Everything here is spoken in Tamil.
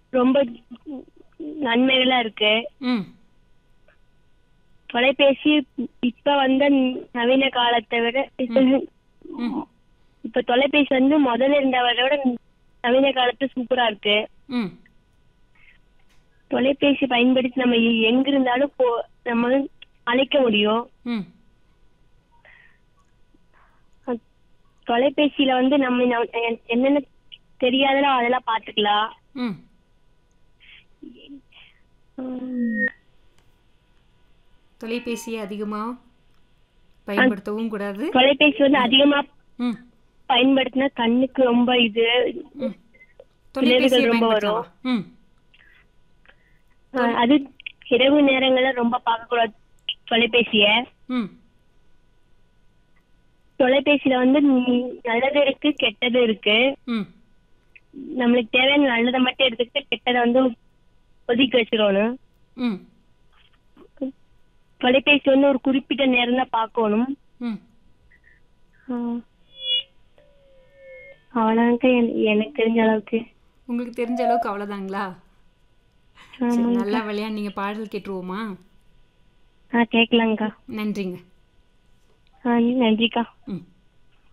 ரொம்ப நன்மைகளா இருக்கு ம் தொலைபேசி இப்ப வந்த நவீன காலத்தை விட இப்ப ம் இப்ப தொலைபேசி வந்து முதல்ல இருந்தவரை விட நவீன காலத்து சூப்பரா இருக்கு ம் தொலைபேசி பயன்படுத்தி நம்ம எ- எங்க இருந்தாலும் போ நம்ம அழைக்க முடியும் ம் அஹ் தொலைபேசியில வந்து நம்ம ந- எ- என்னென்ன தெரியாதோ அதெல்லாம் பாத்துக்கலாம் ம் உம் தொலைபேசியை அதிகமாக பயன்படுத்தவும் கூடாது தொலைபேசி வந்து அதிகமா ம் பயன்படுத்தினா கண்ணுக்கு ரொம்ப இது ம் தொலைபேசியை ரொம்ப பயன்படுத்தலாம் ம் அஹ் அது இரவு நேரங்கள்ல ரொம்ப பார்க்க கூடாது தொலைபேசிய ம் தொலைபேசியில வந்து ம், நல்லது இருக்கு கெட்டது இருக்கு ம் நம்மளுக்கு தேவையான நல்லதை மட்டும் எடுத்துக்கிட்டு கெட்டதை வந்து ஒதுக்கி வச்சிடணும் ம் தொலைபேசி வந்து ஒரு குறிப்பிட்ட நேரம் தான் பார்க்கணும் ம் ஆஹ் அவ்வளவுதான்க்கா எனக்கு- எனக்கு தெரிஞ்ச அளவுக்கு உங்களுக்கு தெரிஞ்ச அளவுக்கு அவ்வளோதாங்களா சரி நல்லா விளையாண்டு நீங்கள் பாடல் கேட்டுருவோமா ஆ கேட்கலாங்க்கா நன்றிங்க ஆ நன்றிக்கா ம்